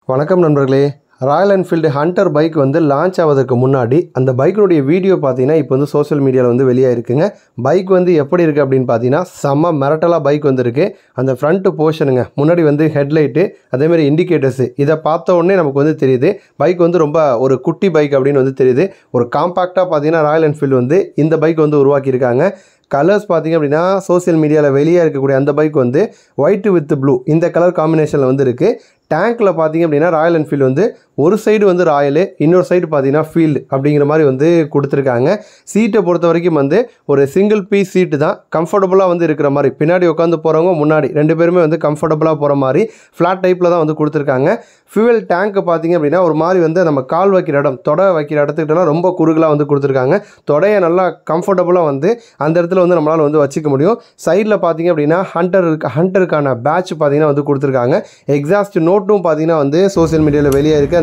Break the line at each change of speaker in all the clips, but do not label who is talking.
வணக்கம் நண்பர்களே Royal Enfield Hunter bike வந்து லான்ச் ஆவதற்கு முன்னாடி அந்த பைக்கினுடைய வீடியோ பார்த்தீங்கன்னா இப்போ வந்து சோஷியல் மீடியாவில் வந்து வெளியாக இருக்குங்க பைக் வந்து எப்படி இருக்குது அப்படின்னு பார்த்தீங்கன்னா செம்ம மிரட்டலாக பைக் வந்துருக்கு அந்த ஃப்ரண்ட் போர்ஷனுங்க முன்னாடி வந்து ஹெட்லைட்டு அதேமாதிரி இண்டிகேட்டர்ஸு இதை பார்த்த உடனே நமக்கு வந்து தெரியுது பைக் வந்து ரொம்ப ஒரு குட்டி பைக் அப்படின்னு வந்து தெரியுது ஒரு காம்பாக்டாக பார்த்தீங்கன்னா ராயல் என்ஃபீல்டு வந்து இந்த பைக் வந்து உருவாக்கியிருக்காங்க கலர்ஸ் பார்த்தீங்க அப்படின்னா சோஷியல் மீடியாவில் வெளியே இருக்கக்கூடிய அந்த பைக் வந்து ஒயிட் வித் ப்ளூ இந்த கலர் காம்பினேஷனில் வந்து இருக்குது டேங்க்கில் பார்த்தீங்க அப்படின்னா ராயல் என்ஃபீல்டு வந்து ஒரு சைடு வந்து ராயலு இன்னொரு சைடு பார்த்தீங்கன்னா ஃபீல்டு அப்படிங்கிற மாதிரி வந்து கொடுத்துருக்காங்க சீட்டை பொறுத்த வரைக்கும் வந்து ஒரு சிங்கிள் பீஸ் சீட்டு தான் கம்ஃபர்டபுளாக வந்து இருக்கிற மாதிரி பின்னாடி உட்காந்து போகிறவங்க முன்னாடி ரெண்டு பேருமே வந்து கம்ஃபர்டபுளாக போகிற மாதிரி ஃப்ளாட் டைப்பில் தான் வந்து கொடுத்துருக்காங்க ஃபியூவல் டேங்க்கு பார்த்தீங்க அப்படின்னா ஒரு மாதிரி வந்து நம்ம கால் வைக்கிற இடம் தொடை வைக்கிற இடத்துக்கிட்டலாம் ரொம்ப குறுகலாக வந்து கொடுத்துருக்காங்க தொடையை நல்லா கம்ஃபர்டபுளாக வந்து அந்த இடத்துல வந்து நம்மளால் வந்து வச்சுக்க முடியும் சைடில் பார்த்தீங்க அப்படின்னா ஹண்டர் ஹண்டருக்கான பேட்ச் பார்த்தீங்கன்னா வந்து கொடுத்துருக்காங்க எக்ஸாஸ்ட் நோட்டும் பார்த்தீங்கன்னா வந்து சோஷியல் மீடியாவில் வெளியே இருக்குது அந்த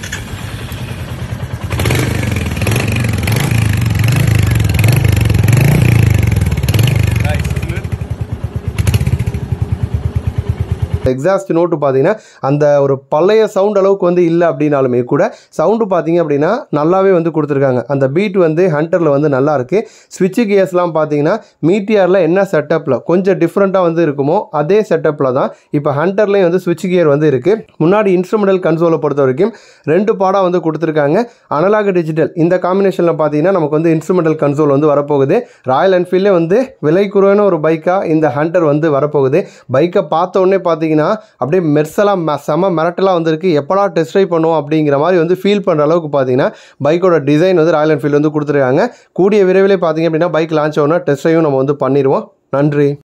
எக்ஸாஸ்ட் நோட்டு பார்த்தீங்கன்னா அந்த ஒரு பழைய சவுண்ட் அளவுக்கு வந்து இல்லை அப்படின்னாலுமே கூட சவுண்டு பார்த்தீங்க அப்படின்னா நல்லாவே வந்து கொடுத்துருக்காங்க அந்த பீட் வந்து ஹண்டரில் வந்து நல்லா இருக்குது ஸ்விட்சு கியர்ஸ்லாம் பார்த்தீங்கன்னா மீட்டியாரில் என்ன செட்டப்பில் கொஞ்சம் டிஃப்ரெண்ட்டாக வந்து இருக்குமோ அதே செட்டப்பில் தான் இப்போ ஹண்டர்லேயும் வந்து ஸ்விட்ச் கியர் வந்து இருக்குது முன்னாடி இன்ஸ்ட்ருமெண்டல் கன்சோலை பொறுத்த வரைக்கும் ரெண்டு பாடாக வந்து கொடுத்துருக்காங்க அனலாக் டிஜிட்டல் இந்த காம்பினேஷனில் பார்த்தீங்கன்னா நமக்கு வந்து இன்ஸ்ட்ருமெண்டல் கன்சோல் வந்து வரப்போகுது ராயல் என்ஃபீல்டே வந்து விலை குறைவான ஒரு பைக்காக இந்த ஹண்டர் வந்து வரப்போகுது பைக்கை பார்த்த உடனே பார்த்தீங்கன்னா அப்படியே மெர்சலாக ம செம மிரட்டலாக வந்திருக்கு எப்படா டெஸ்ட் ட்ரைவ் பண்ணுவோம் அப்படிங்கிற மாதிரி வந்து ஃபீல் பண்ணுற அளவுக்கு பார்த்தீங்கன்னா பைக்கோட டிசைன் வந்து ராயல் என்ஃபீல்டு வந்து கொடுத்துருக்காங்க கூடிய விரைவிலே பார்த்தீங்க அப்படின்னா பைக் லான்ச் ஆகுனா டெஸ்ட் ட்ரைவும் நம்ம வந்து பண்ணிடுவோம் நன்றி